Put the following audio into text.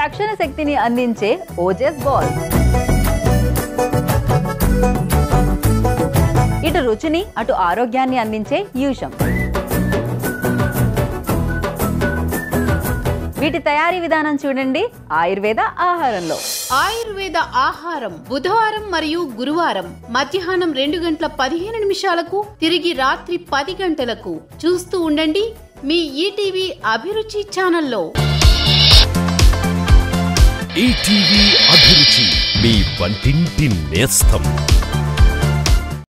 తక్షణ శక్తిని అందించే ఓజెస్ బాల్ ఇటు రుచిని అటు ఆరోగ్యాన్ని అందించే యూషం వీటి తయారీ విధానం చూడండి ఆయుర్వేద ఆహారంలో ఆయుర్వేద ఆహారం బుధవారం మరియు గురువారం మధ్యాహ్నం రెండు గంటల పదిహేను నిమిషాలకు తిరిగి రాత్రి పది గంటలకు చూస్తూ ఉండండి మీ ఈటీవీ అభిరుచి ఛానల్లో ఈటీవీ అభిరుచి మీ వంటింటి నేస్తం